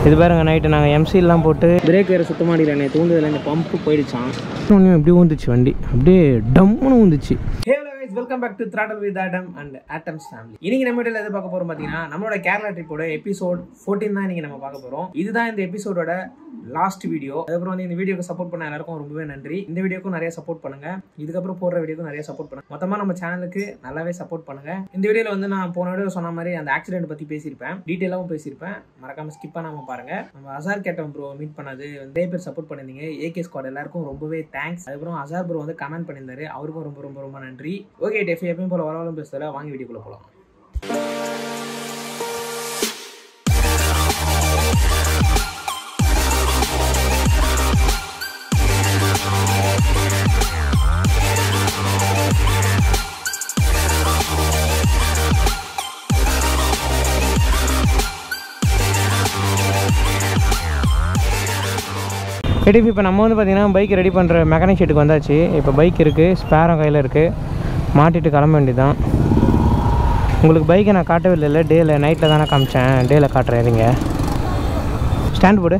இது பாருங்க நைட்டு நாங்கள் எம்சிலாம் போட்டு பிரேக் வேறு சுத்தமாக அடிக்கல என்னை தூண்டதில் இந்த பம்பு போயிடுச்சான் ஒன்றும் எப்படி ஊந்துச்சு வண்டி அப்படியே டம்முன்னு ஊந்துச்சு hello guys welcome back to throttle with Adam and atoms family இன்னைக்கு நம்ம வீட்டில் எது பார்க்க போகிறோம் பார்த்தீங்கன்னா நம்மளோட கேரளா ட்ரிப்போட எபிசோட் ஃபோர்டீன் தான் இன்னைக்கு நம்ம பார்க்க போகிறோம் இதுதான் இந்த எபிசோடோட லாஸ்ட் வீடியோ அதுக்கப்புறம் வந்து இந்த வீடியோக்கு சப்போர்ட் பண்ண எல்லாருக்கும் ரொம்பவே நன்றி இந்த வீடியோக்கும் நிறைய சப்போர்ட் பண்ணுங்க இதுக்கப்புறம் போடுற வீடியோக்கும் நிறைய சப்போர்ட் பண்ணுங்க மொத்தமாக நம்ம சேனலுக்கு நல்லாவே சப்போர்ட் பண்ணுங்க இந்த வீடியோவில் வந்து நான் போன வீடியோ சொன்ன மாதிரி அந்த ஆக்சிடென்ட் பற்றி பேசியிருப்பேன் டீட்டெயிலாகவும் பேசியிருப்பேன் மறக்காம ஸ்கிப் பண்ணாம பாருங்க நம்ம அசார் கேட்டம் ப்ரோ மீட் பண்ணது நிறைய பேர் சப்போர்ட் பண்ணியிருந்தீங்க ஏகே ஸ்குவாட் எல்லாருக்கும் ரொம்பவே தேங்க்ஸ் அதுக்கப்புறம் அசார் ப்ரோ வந்து கமெண்ட் பண்ணியிருந்தாரு அவருக்கும் ரொம்ப ரொம்ப ரொம்ப நன்றி ஓகே டெஃபி எப்பயும் போல வரவாலும் பேசுறதுல வாங்கி வீடியோக்குள்ள போகலாம் எடிபி இப்போ நம்ம வந்து பார்த்தீங்கன்னா பைக் ரெடி பண்ணுற மெக்கானிக் ஷெட்டுக்கு வந்தாச்சு இப்போ பைக் இருக்குது ஸ்பேரம் கையில் இருக்குது மாட்டிட்டு கிளம்ப வேண்டியதுதான் உங்களுக்கு பைக்கை நான் காட்டவே இல்லை டேயில் நைட்டில் தானே காமிச்சேன் டேயில் காட்டுறேன் இருங்க ஸ்டாண்ட் போடு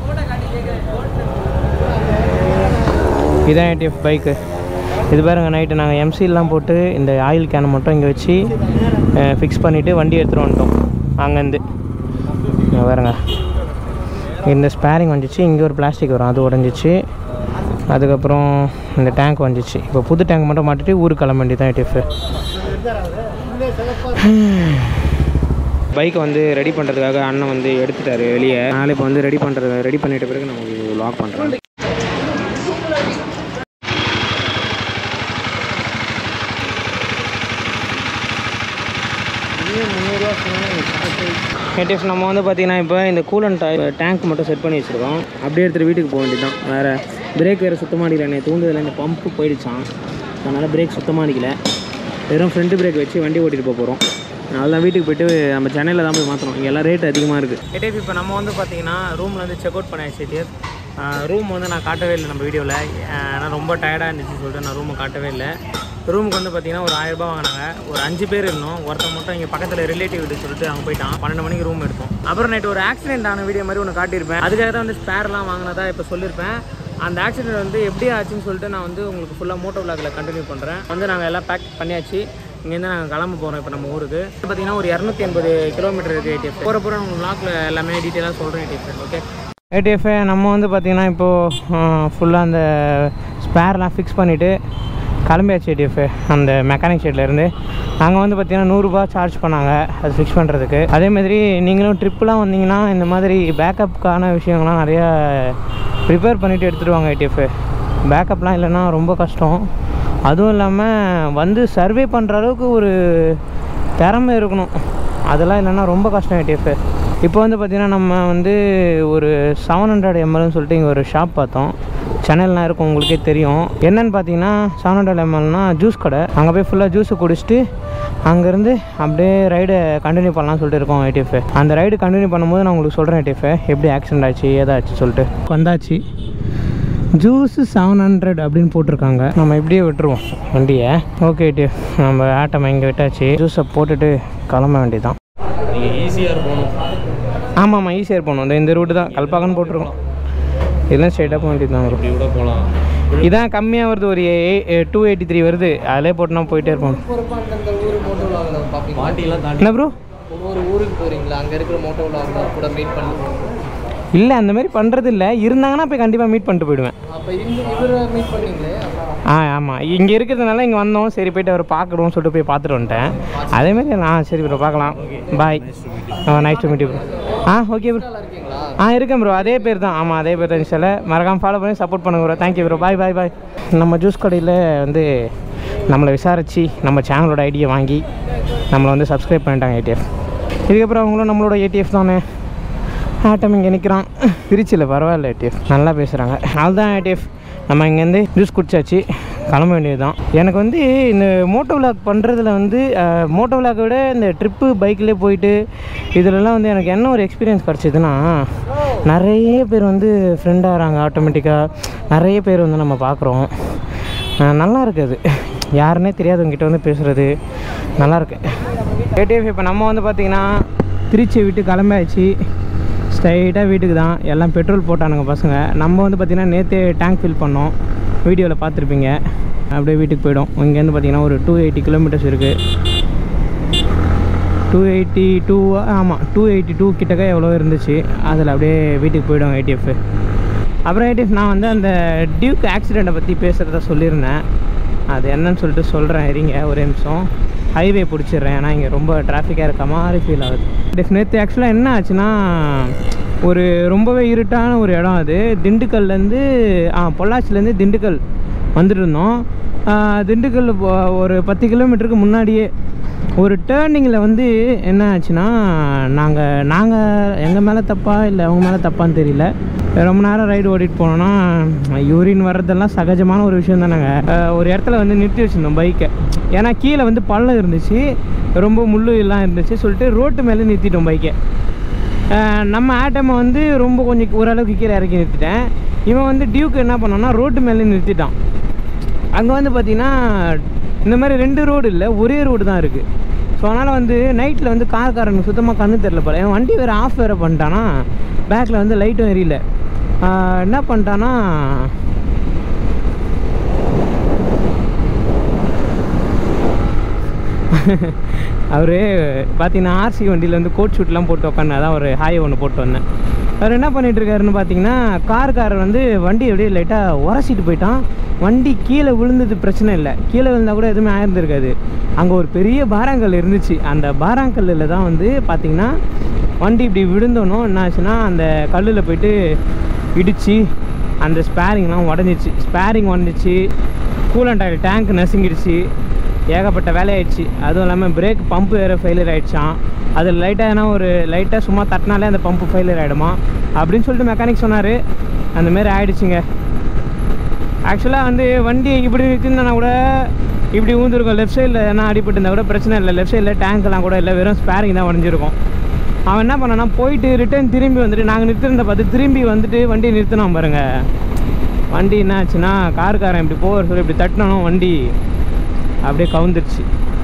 இதான் ஏடிஎஃப் பைக்கு இது பாருங்க நைட்டு நாங்கள் எம்சிலாம் போட்டு இந்த ஆயில் கேனை மட்டும் இங்கே வச்சு ஃபிக்ஸ் பண்ணிவிட்டு வண்டி எடுத்துகிட்டு வந்துட்டோம் அங்கேருந்து இங்க பாருங்க இந்த ஸ்பேரிங் வந்துச்சு இங்கே ஒரு பிளாஸ்டிக் வரும் அது உடஞ்சிச்சு அதுக்கப்புறம் இந்த டேங்க் வந்துச்சு இப்போ புது டேங்க் மட்டும் மாட்டிட்டு ஊருக்கு கிளம்ப வேண்டியதான் டிஃப் பைக்கை வந்து ரெடி பண்ணுறதுக்காக அண்ணன் வந்து எடுத்துட்டாரு வெளியே அதனால் இப்போ வந்து ரெடி பண்ணுறது ரெடி பண்ணிட்ட பிறகு நான் உங்களுக்கு லாக் பண்ணுறேன் ஏடிஎஃப் நம்ம வந்து பார்த்தீங்கன்னா இப்போ இந்த கூலண்ட் டேங்க் மட்டும் செட் பண்ணி வச்சுருக்கோம் அப்படியே எடுத்துகிட்டு வீட்டுக்கு போக வேண்டியதுதான் வேறு பிரேக் வேறு சுத்தமாக அடிக்கல என்னை தூண்டுதில் இந்த பம்பு போயிடுச்சான் அதனால் பிரேக் சுத்தமாக அடிக்கல வெறும் ஃப்ரண்ட் பிரேக் வச்சு வண்டி ஓட்டிகிட்டு போக போகிறோம் அதெல்லாம் வீட்டுக்கு போயிட்டு நம்ம சென்னையில் தான் போய் மாற்றணும் இங்கே எல்லாம் ரேட் அதிகமாக இருக்குது ஏடிஎஃப் இப்போ நம்ம வந்து பார்த்தீங்கன்னா ரூமில் வந்து செக் அவுட் பண்ணியாச்சு ஏடிஎஃப் ரூம் வந்து நான் காட்டவே இல்லை நம்ம வீடியோவில் ஏன்னா ரொம்ப டயர்டாக இருந்துச்சு சொல்லிட்டு நான் ரூமை காட்டவே இல்லை ரூமுக்கு வந்து பார்த்தீங்கன்னா ஒரு ஆயிரம் ரூபாய் வாங்கினாங்க ஒரு அஞ்சு பேர் இருந்தோம் ஒருத்தன் மட்டும் இங்கே பக்கத்தில் ரிலேட்டிவ் வீடு சொல்லிட்டு அங்கே போயிட்டான் பன்னெண்டு மணிக்கு ரூம் எடுத்தோம் அப்புறம் நைட்டு ஒரு ஆக்சிடென்ட் ஆன வீடியோ மாதிரி ஒன்று காட்டியிருப்பேன் அதுக்காக தான் வந்து ஸ்பேர்லாம் வாங்கினதா இப்போ சொல்லியிருப்பேன் அந்த ஆக்சிடென்ட் வந்து எப்படி ஆச்சுன்னு சொல்லிட்டு நான் வந்து உங்களுக்கு ஃபுல்லாக மோட்டோ விளாகில் கண்டினியூ பண்ணுறேன் வந்து நாங்கள் எல்லாம் பேக் பண்ணியாச்சு இங்கேருந்து நாங்கள் கிளம்ப போகிறோம் இப்போ நம்ம ஊருக்கு பார்த்தீங்கன்னா ஒரு இரநூத்தி எண்பது கிலோமீட்டர் இருக்குது ஏடிஎஃப் போகிற போகிற உங்கள் வ்ளாகில் எல்லாமே டீட்டெயிலாக சொல்கிறேன் ஏடிஎஃப் ஓகே ஏடிஎஃப் நம்ம வந்து பார்த்திங்கன்னா இப்போது ஃபுல்லாக அந்த ஸ்பேர்லாம் ஃபிக்ஸ் பண்ணிவிட்டு கிளம்பியாச்சு ஏடிஎஃப் அந்த மெக்கானிக் ஷெட்லேருந்து அங்கே வந்து பார்த்திங்கன்னா நூறுரூபா சார்ஜ் பண்ணாங்க அது ஃபிக்ஸ் பண்ணுறதுக்கு அதே மாதிரி நீங்களும் ட்ரிப்புலாம் வந்தீங்கன்னா இந்த மாதிரி பேக்கப்புக்கான விஷயங்கள்லாம் நிறையா ப்ரிப்பேர் பண்ணிவிட்டு எடுத்துகிட்டு வாங்க ஏடிஎஃப் பேக்கப்லாம் இல்லைன்னா ரொம்ப கஷ்டம் அதுவும் இல்லாமல் வந்து சர்வே பண்ணுற அளவுக்கு ஒரு திறமை இருக்கணும் அதெல்லாம் இல்லைன்னா ரொம்ப கஷ்டம் ஏடிஎஃப் இப்போ வந்து பார்த்திங்கன்னா நம்ம வந்து ஒரு செவன் ஹண்ட்ரட் எம்எல்னு சொல்லிட்டு இங்கே ஒரு ஷாப் பார்த்தோம் சென்னையிலாம் இருக்கும் உங்களுக்கே தெரியும் என்னென்னு பார்த்தீங்கன்னா செவன் ஹண்ட்ரட் எம்எல்னா ஜூஸ் கடை அங்கே போய் ஃபுல்லாக ஜூஸை குடிச்சிட்டு அங்கேருந்து அப்படியே ரைடை கண்டினியூ பண்ணலாம்னு சொல்லிட்டு இருக்கோம் ஏடிஎஃப் அந்த ரைடு கண்டினியூ பண்ணும்போது நான் உங்களுக்கு சொல்கிறேன் ஏடிஎஃப் எப்படி ஆக்சிடென்ட் ஆச்சு ஏதாச்சு சொல்லிட்டு வந்தாச்சு ஜூஸு செவன் ஹண்ட்ரட் அப்படின்னு போட்டிருக்காங்க நம்ம இப்படியே விட்டுருவோம் வண்டியை ஓகே டி நம்ம ஆட்டம் இங்கே விட்டாச்சு ஜூஸை போட்டுட்டு கிளம்ப வேண்டியதுதான் ஈஸியாக போகணும் ஆமாம் ஆமாம் ஈஸியாக போகணும் இந்த இந்த ரூட்டு தான் கல்பாக்கன்னு போட்டிருக்கோம் இதெல்லாம் ஸ்ட்ரைட்டாக போக வேண்டியது தான் இப்படி கூட போகலாம் இதான் கம்மியாக வருது ஒரு டூ எயிட்டி த்ரீ வருது அதிலே போட்டுனா போயிட்டே இருப்போம் போகிறப்ப அந்தந்த ஊர் மோட்டோ விளாக் பார்ப்பீங்க பாட்டிலாம் தாண்டி என்ன ப்ரோ ஒவ்வொரு ஊருக்கு போகிறீங்களா அங்கே இருக்கிற மோட்டோ விளாக் கூட மீட் பண்ணி இல்லை அந்த மாதிரி பண்ணுறது இல்லை இருந்தாங்கன்னா போய் கண்டிப்பாக மீட் பண்ணிட்டு போயிடுவேன் அப்போ இந்த இவரை மீட் பண்ணீங்களே ஆ ஆமாம் இங்கே இருக்கிறதுனால இங்கே வந்தோம் சரி போயிட்டு அவர் பார்க்கணும் சொல்லிட்டு போய் பார்த்துட்டு வந்துட்டேன் அதேமாதிரி நான் சரி ப்ரோ பார்க்கலாம் bye nice to meet bro ஆ ஓகே ப்ரோ நல்லா இருக்கீங்களா ஆ இருக்கேன் ப்ரோ அதே பேர் தான் ஆமாம் அதே பேர் தான் சில மறக்காமல் ஃபாலோ பண்ணி சப்போர்ட் பண்ணுங்க bro thank you bro bye bye bye நம்ம ஜூஸ் கடையில் வந்து நம்மளை விசாரித்து நம்ம சேனலோட ஐடியை வாங்கி நம்மளை வந்து சப்ஸ்கிரைப் பண்ணிட்டாங்க ஏடிஎஃப் இதுக்கப்புறம் அவங்களும் நம்மளோட ஏடிஎஃப் தானே ஆட்டம் இங்கே நிற்கிறான் திருச்சியில் பரவாயில்ல ஏடிஎஃப் நல்லா பேசுகிறாங்க அதுதான் ஏடிஎஃப் நம்ம இங்கேருந்து ஜூஸ் குடிச்சாச்சு கிளம்ப வேண்டியது தான் எனக்கு வந்து இந்த மோட்டோ விளாக் பண்ணுறதுல வந்து மோட்டோ விளாக்கை விட இந்த ட்ரிப்பு பைக்லேயே போயிட்டு இதிலலாம் வந்து எனக்கு என்ன ஒரு எக்ஸ்பீரியன்ஸ் கிடச்சிதுன்னா நிறைய பேர் வந்து ஃப்ரெண்ட் ஆகிறாங்க ஆட்டோமேட்டிக்காக நிறைய பேர் வந்து நம்ம பார்க்குறோம் நல்லா இருக்குது யாருன்னே தெரியாதவங்ககிட்ட வந்து பேசுகிறது நல்லா இருக்கு ஏடிஎஃப் இப்போ நம்ம வந்து பார்த்திங்கன்னா திருச்சியை விட்டு கிளம்பியாச்சு ஸ்ட்ரைட்டாக வீட்டுக்கு தான் எல்லாம் பெட்ரோல் போட்டானுங்க பசங்க நம்ம வந்து பார்த்திங்கன்னா நேற்றே டேங்க் ஃபில் பண்ணோம் வீடியோவில் பார்த்துருப்பீங்க அப்படியே வீட்டுக்கு போயிடும் இங்கேருந்து பார்த்திங்கன்னா ஒரு டூ எயிட்டி கிலோமீட்டர்ஸ் இருக்குது டூ எயிட்டி டூ ஆமாம் டூ எயிட்டி டூ கிட்டக்க எவ்வளோ இருந்துச்சு அதில் அப்படியே வீட்டுக்கு போயிடும் ஏடிஎஃப் அப்புறம் ஏடிஎஃப் நான் வந்து அந்த டியூக் ஆக்சிடெண்ட்டை பற்றி பேசுகிறத சொல்லியிருந்தேன் அது என்னன்னு சொல்லிட்டு சொல்கிறேன் இருங்க ஒரு நிமிஷம் ஹைவே பிடிச்சிடுறேன் ஏன்னா இங்கே ரொம்ப டிராஃபிக்காக இருக்க மாதிரி ஃபீல் ஆகுது டெஃப் நேற்று ஆக்சுவலாக என்ன ஆச்சுன்னா ஒரு ரொம்பவே இருட்டான ஒரு இடம் அது திண்டுக்கல்லேருந்து ஆ பொள்ளாச்சிலேருந்து திண்டுக்கல் வந்துட்டு இருந்தோம் ஆ, திண்டுக்கல் போ- ஒரு பத்து கிலோமீட்டருக்கு முன்னாடியே ஒரு டேர்னிங்கில் வந்து என்ன ஆச்சுன்னா நாங்கள் நாங்கள் எங்கள் மேலே தப்பா இல்லை அவங்க மேலே தப்பான்னு தெரியல ரொம்ப நேரம் ரைடு ஓட்டிகிட்டு போனோன்னா யூரின் வர்றதெல்லாம் சகஜமான ஒரு விஷயம் தானேங்க அஹ் ஒரு இடத்துல வந்து நிறுத்தி வச்சுருந்தோம் பைக்கை ஏன்னா கீழே வந்து பள்ளம் இருந்துச்சு ரொம்ப முள்ளு எல்லாம் இருந்துச்சு சொல்லிட்டு ரோட்டு மேலே நிறுத்திட்டோம் பைக்கை அஹ் நம்ம ஆட்டமை வந்து ரொம்ப கொஞ்சம் ஓரளவுக்கு கீழே இறக்கி நிறுத்திட்டேன் இவன் வந்து டியூக்கு என்ன பண்ணான்னா ரோட்டு மேலே நிறுத்திட்டான் அங்கே வந்து பார்த்தீங்கன்னா இந்த மாதிரி ரெண்டு ரோடு இல்லை ஒரே ரோடு தான் இருக்குது ஸோ அதனால் வந்து நைட்டில் வந்து கார்காரனுக்கு சுத்தமாக கண்ணு தெரில போல என் வண்டி வேறு ஆஃப் வேறு பண்ணிட்டானா பேக்கில் வந்து லைட்டும் எரியல ஆஹ் என்ன பண்ணிட்டானா அவர் பார்த்தீங்கன்னா ஆர்சி வண்டியில் வந்து கோட் ஷூட்லாம் போட்டு உட்காந்து அதான் ஒரு ஹாய் ஒன்று போட்டு வந்தேன் அவர் என்ன பண்ணிட்டு இருக்காருன்னு பார்த்தீங்கன்னா கார்காரர் வந்து வண்டி அப்படியே லைட்டாக உரசிட்டு போயிட்டான் வண்டி கீழே விழுந்தது பிரச்சனை இல்லை கீழே விழுந்தா கூட எதுவுமே ஆயிருந்திருக்காது அங்கே ஒரு பெரிய பாறாங்கல் இருந்துச்சு அந்த பாறாங்கல்லில் தான் வந்து பார்த்தீங்கன்னா வண்டி இப்படி விழுந்தோனும் என்ன ஆச்சுன்னா அந்த கல்லில் போயிட்டு இடித்து அந்த ஸ்பேரிங்லாம் உடஞ்சிச்சு ஸ்பேரிங் உடஞ்சிச்சு கூலண்ட் ஆயில் டேங்க் நசுங்கிடுச்சு ஏகப்பட்ட வேலையாயிடுச்சு அதுவும் இல்லாமல் பிரேக் பம்பு வேறு ஃபெயிலியர் ஆகிடுச்சான் அது லைட்டாக எதனா ஒரு லைட்டாக சும்மா தட்டினாலே அந்த பம்பு ஃபெயிலியர் ஆகிடுமா அப்படின்னு சொல்லிட்டு மெக்கானிக் சொன்னார் அந்த மாதிரி ஆயிடுச்சுங்க ஆக்சுவலாக வந்து வண்டி இப்படி நிறுத்திருந்தா கூட இப்படி ஊந்துருக்கும் லெஃப்ட் சைடில் எதனா அடிபட்டு இருந்தால் கூட பிரச்சனை இல்லை லெஃப்ட் சைடில் டேங்க்லாம் கூட இல்லை வெறும் ஸ்பேரிங் தான் உடஞ்சிருக்கும் அவன் என்ன பண்ணான்னா போயிட்டு ரிட்டர்ன் திரும்பி வந்துட்டு நாங்கள் நிறுத்திருந்த பார்த்து திரும்பி வந்துட்டு வண்டியை நிறுத்தினான் பாருங்க வண்டி என்ன ஆச்சுன்னா காருக்காரன் இப்படி போகிற சொல்லி இப்படி தட்டினாலும் வண்டி அப்படியே கவுந்துருச்சு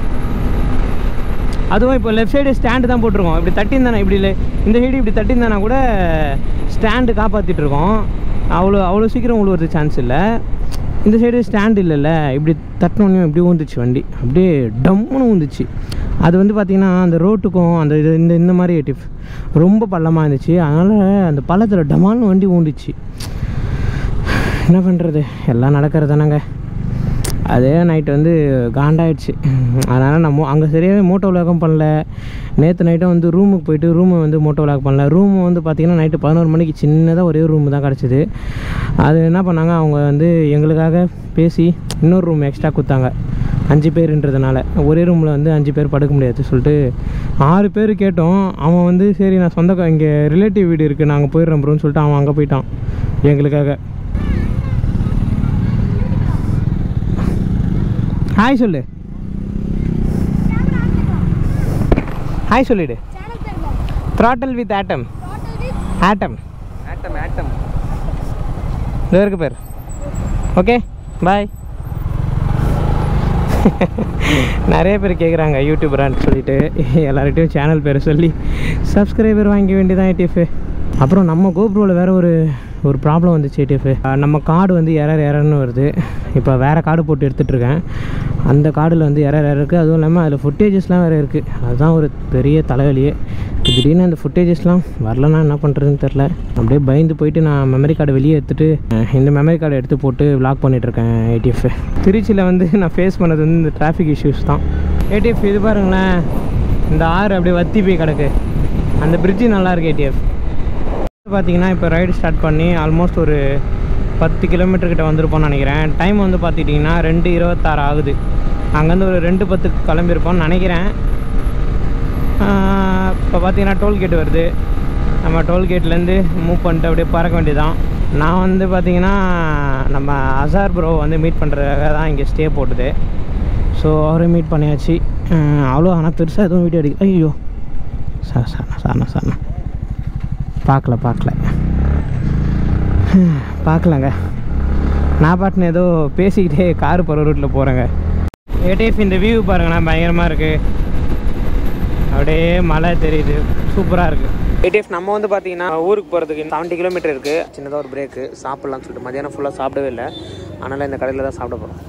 அதுவும் இப்போ லெஃப்ட் சைடு ஸ்டாண்டு தான் போட்டிருக்கோம் இப்படி தட்டியிருந்தானே இப்படி இல்லை இந்த சைடு இப்படி தட்டியிருந்தானா கூட ஸ்டாண்டு காப்பாற்றிட்டு இருக்கோம் அவ்வளோ அவ்வளோ சீக்கிரம் உழுவுறது சான்ஸ் இல்லை இந்த சைடு ஸ்டாண்ட் இல்லைல்ல இப்படி தட்டினோடனே இப்படி ஊந்துச்சு வண்டி அப்படியே டம்முன்னு ஊந்துச்சு அது வந்து பார்த்திங்கன்னா அந்த ரோட்டுக்கும் அந்த இது இந்த இந்த மாதிரி டிஃப் ரொம்ப பள்ளமாக இருந்துச்சு அதனால் அந்த பள்ளத்தில் டமால்னு வண்டி ஊந்துச்சு என்ன பண்ணுறது எல்லாம் நடக்கிறதானங்க அதே நைட் வந்து காண்டாயிடுச்சு அதனால் நம்ம அங்கே சரியாகவே மோட்டோ விளாகம் பண்ணல நேற்று நைட்டும் வந்து ரூமுக்கு போயிட்டு ரூமை வந்து மோட்டோ விளாக் பண்ணல ரூம் வந்து பார்த்திங்கன்னா நைட்டு பதினோரு மணிக்கு சின்னதாக ஒரே ரூம் தான் கிடச்சிது அது என்ன பண்ணாங்க அவங்க வந்து எங்களுக்காக பேசி இன்னொரு ரூம் எக்ஸ்ட்ரா கொடுத்தாங்க அஞ்சு பேருன்றதுனால ஒரே ரூமில் வந்து அஞ்சு பேர் படுக்க முடியாது சொல்லிட்டு ஆறு பேர் கேட்டோம் அவன் வந்து சரி நான் சொந்த இங்கே ரிலேட்டிவ் வீடு இருக்குது நாங்கள் போயிடுறோம் ப்ரோன்னு சொல்லிட்டு அவன் அங்கே போயிட்டான் எங்களுக்காக ஹாய் சொல்லு ஹாய் சொல்லிடு த்ராட்டல் வித் ஆட்டம் ஆட்டம் ஆட்டம் ஆட்டம் இதோ இருக்கு பேர் ஓகே பாய் நிறைய பேர் கேட்குறாங்க யூடியூபரான்னு சொல்லிட்டு எல்லார்கிட்டையும் சேனல் பேரை சொல்லி சப்ஸ்கிரைபர் வாங்க வேண்டியதான் ஏடிஎஃப் அப்புறம் நம்ம கோப்ரோவில் வேறு ஒரு ஒரு ப்ராப்ளம் வந்துச்சு ஏடிஎஃப் நம்ம கார்டு வந்து எரர் எரர்னு வருது இப்போ வேறு கார்டு போட்டு எடுத்துகிட்டு இருக்கேன் அந்த கார்டில் வந்து எரர் எரர் இருக்குது அதுவும் இல்லாமல் அதில் ஃபுட்டேஜஸ்லாம் வேறு இருக்குது அதுதான் ஒரு பெரிய தலைவலியே திடீர்னு அந்த ஃபுட்டேஜஸ்லாம் வரலன்னா என்ன பண்ணுறதுன்னு தெரில அப்படியே பயந்து போயிட்டு நான் மெமரி கார்டை வெளியே எடுத்துகிட்டு அஹ், இந்த மெமரி கார்டை எடுத்து போட்டு வ்ளாக் பண்ணிகிட்ருக்கேன் ஏடிஎஃப் திருச்சியில் வந்து நான் ஃபேஸ் பண்ணது வந்து இந்த டிராஃபிக் இஷ்யூஸ் தான் ஏடிஎஃப் இது பாருங்களேன் இந்த ஆறு அப்படியே வத்தி போய் கிடக்கு அந்த பிரிட்ஜு நல்லா இருக்கு ஏடிஎஃப் பார்த்தீங்கன்னா இப்போ ரைடு ஸ்டார்ட் பண்ணி ஆல்மோஸ்ட் ஒரு பத்து கிலோமீட்டர் கிட்ட வந்திருப்போம்னு நினைக்கிறேன் டைம் வந்து பார்த்துக்கிட்டிங்கன்னா ரெண்டு இருபத்தாறு ஆகுது அங்கேருந்து ஒரு ரெண்டு பத்துக்கு கிளம்பியிருப்போம்னு நினைக்கிறேன் இப்போ பார்த்தீங்கன்னா டோல்கேட் வருது நம்ம டோல்கேட்லேருந்து மூவ் பண்ணிட்டு அப்படியே பறக்க வேண்டியதான் நான் வந்து பார்த்தீங்கன்னா நம்ம அசார் ப்ரோ வந்து மீட் பண்ணுறதுக்காக தான் இங்கே ஸ்டே போட்டுது ஸோ அவரை மீட் பண்ணியாச்சு அஹ் அவ்வளோ ஆனால் பெருசாக எதுவும் வீடியோ எடுக்க ஐயோ சார் சார் சார்ண்ணா சார்ண்ணா பார்க்கல பார்க்கல பார்க்கலங்க நான் பாட்டுன்னு ஏதோ பேசிக்கிட்டே கார் போகிற ரூட்டில் போகிறேங்க ஏடிஎஃப் இந்த வியூ பாருங்கண்ணா பயங்கரமாக இருக்குது அப்படியே மலை தெரியுது சூப்பராக இருக்குது ஏடிஎஃப் நம்ம வந்து பார்த்தீங்கன்னா ஊருக்கு போகிறதுக்கு செவன்ட்டி கிலோமீட்டர் இருக்குது சின்னதாக ஒரு பிரேக்கு சாப்பிட்லாம்னு சொல்லிட்டு மதியானம் ஃபுல்லாக சாப்பிடவே இல்லை அதனால் இந்த கடையில் தான் சாப்பிட போகிறோம்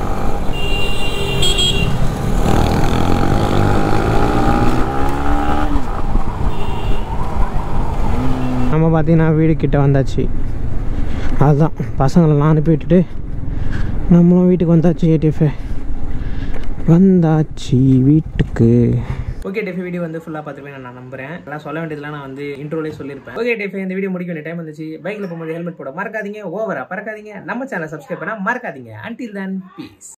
நம்ம பார்த்தீங்கன்னா வீடு கிட்ட வந்தாச்சு அதுதான் பசங்களெல்லாம் அனுப்பி விட்டுட்டு நம்மளும் வீட்டுக்கு வந்தாச்சு ஏடிஎஃப் வந்தாச்சு வீட்டுக்கு ஓகே டெஃபி வீடியோ வந்து ஃபுல்லாக பார்த்துருப்பேன் நான் நம்புறேன் எல்லாம் சொல்ல வேண்டியதுலாம் நான் வந்து இன்ட்ரோலே சொல்லியிருப்பேன் ஓகே டெஃபி இந்த வீடியோ முடிக்க வேண்டிய டைம் வந்துச்சு பைக்கில் போகும்போது ஹெல்மெட் போட மறக்காதீங்க ஓவரா பறக்காதீங்க நம்ம சேனலை சப்ஸ்கிரைப் பண்ணால் மறக்காதீங்க அன்டில் தன் பீஸ்